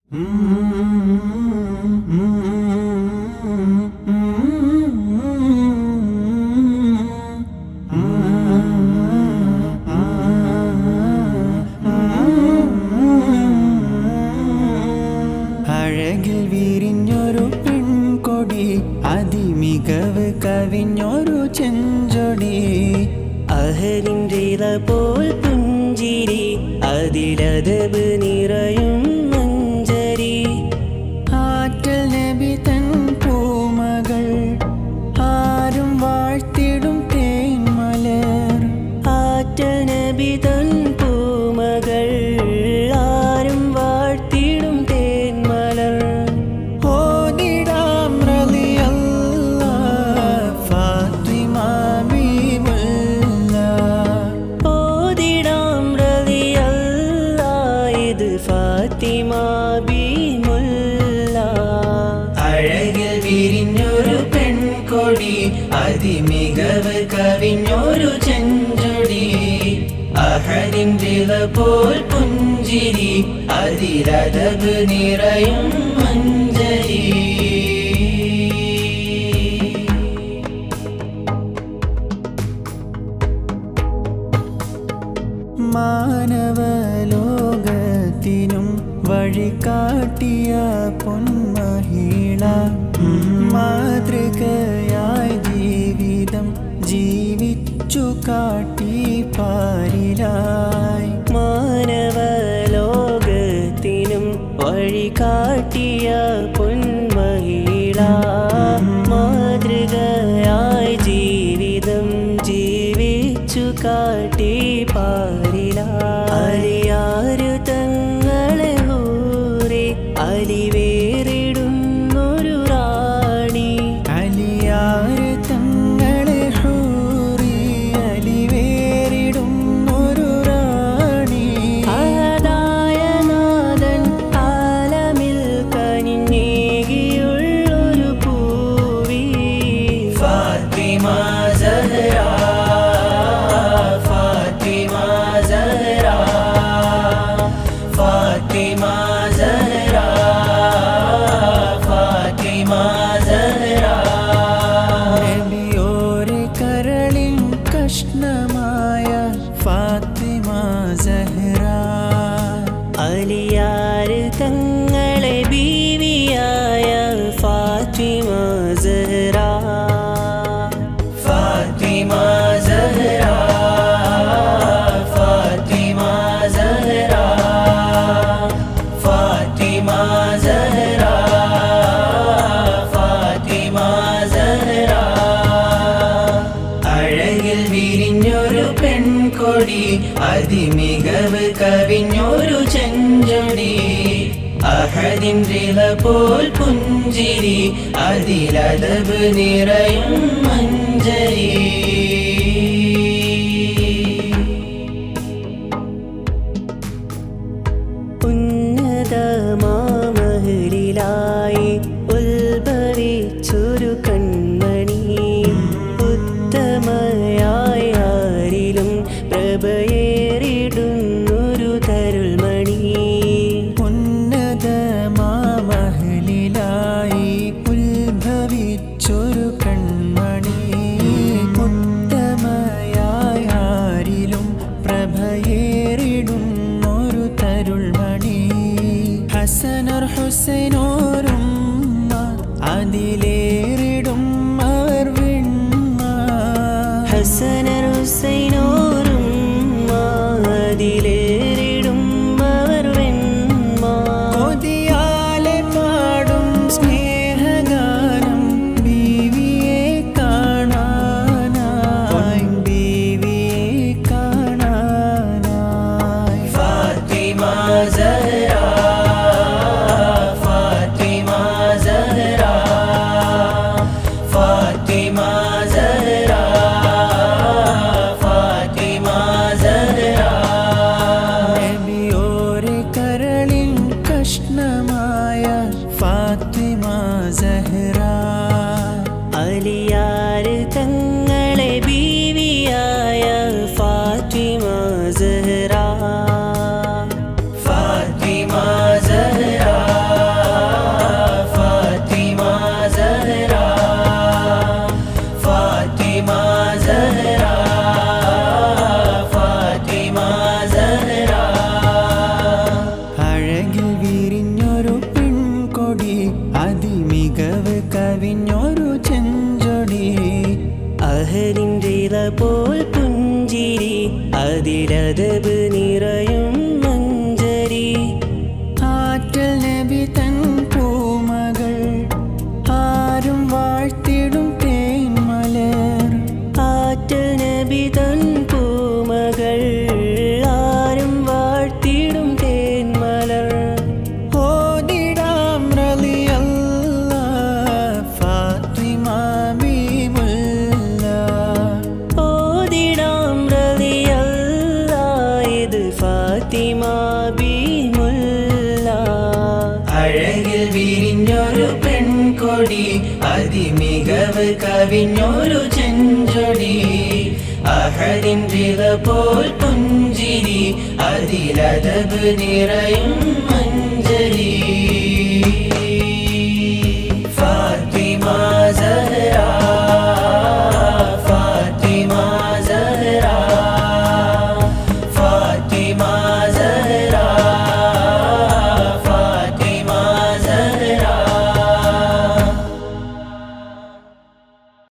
അഴകിൽ വിരിഞ്ഞൊരു പെൺകൊടി അതിമികവ് കവിഞ്ഞൊരു ചെഞ്ചൊടി അഹരിൻ്റെ പോൽ പുഞ്ചിരി അതിലതബ് നിറയും മഞ്ചരി ആറ്റൽ നബി തൻ പൂമകൾ ആരും വാഴ്ത്തിടും തേന്മലർ ആറ്റനബി തൻ പൂമകൾ ആരും വാഴ്ത്തിടും തേന്മലർ ഓതിടാം റളിയല്ല ഫാത്തിമ ബീമുല്ല ഓതിടാം റളിയല്ല ഇത് ഫാത്തിമ ബിമുല്ല അഴകിൽ വിരിഞ്ഞൊരു പെൺകൊടി അതിമികവ് കവിഞ്ഞൊരു ചെഞ്ചൊടി അഹരിൻ്റെ പോൽ പുഞ്ചിരി അതിരതബ് നിറയും മഞ്ചരി മാനവലോകത്തിനും വഴികാട്ടിയ പൊന്മഹിള മാതൃകയായി ജീവിതം ജീവിച്ചു കാട്ടി പാരിലായി മാനവലോകത്തിനും വഴികാട്ടിയ പൊന്മഹിള മാതൃകയായി ജീവിതം ജീവിച്ചു കാട്ടി പാരില അലിയാരു തങ്ങളെ ഹൂറെ അലിവേറിടുന്നൊരു റാണി അലിയാറ് തങ്ങളെ ഹൂറി അലിവേറിടും ഒരു റാണി ആദായ നാഥൻ ആലമിൽ കനിഞ്ഞേകിയുള്ളൊരു പൂവി ഫാത്തിമ സഹറ ഫാത്തിമ സഹറ ഫാത്തിമ സഹറ ഫാത്തിമ സഹറ നബിയോരെ കരളിൻ കഷ്ണമായ ഫാത്തിമ സഹറ അലിയാര് തങ്ങളെ ബീവിയായ ഫാത്തിമ സഹറ ഫാത്തിമ സഹറ ഫാത്തിമ സഹറ ഫാത്തിമ സഹറ ഫാത്തിമ സഹറ അഴകിൽ വിരിഞ്ഞൊരു പെൺകൊടി അതിമികവ് കവിഞ്ഞൊരു ചെഞ്ചൊടി അഹദിൻ്റെ പോൽ പുഞ്ചിരി അതിലതബ് നിറയും മഞ്ചരി ഉന്നതമാമഹലിലായി ഉത്ഭവിച്ചൊരു കൺമണി ഉത്തമയായ ആരിലും പ്രഭയേറിടുന്നൊരു തരുൾമണി ഉന്നതമാമഹലിലായി ഉത്ഭവിച്ചൊരു കൺമണി ഉത്തമയായ ആരിലും പ്രഭയേറിടും ഒരു തരുൾമണി ഹസനർ ഹുസൈനോരും അതിലേറിടും അവർ വിണ്മ ഹസനർ ഹുസൈനോരും അതിലേറിടും അവർ വെൺമ കൊതിയാലെ പാടും സ്നേഹഗാനം ബീവിയെ കാണാനായി ബീവിയെ കാണാനായി ഫാത്തിമ സഹറ ഫാത്തിമ സഹറ ഫാത്തിമ സഹറ ഫാത്തിമ സഹറ നബിയോരെ കരളിൻ കഷ്ണമായ ഫാത്തിമ സഹറ അലിയാര് തങ്ങളെ ബീവിയായ ഫാത്തിമ സഹറ കൊടി അതിമികവ് കവിഞ്ഞൊരു ചെഞ്ചൊടി അഹദിൻ റിത പോൽ പുഞ്ചിരി അതിലതബ് നിറയും മഞ്ചിരി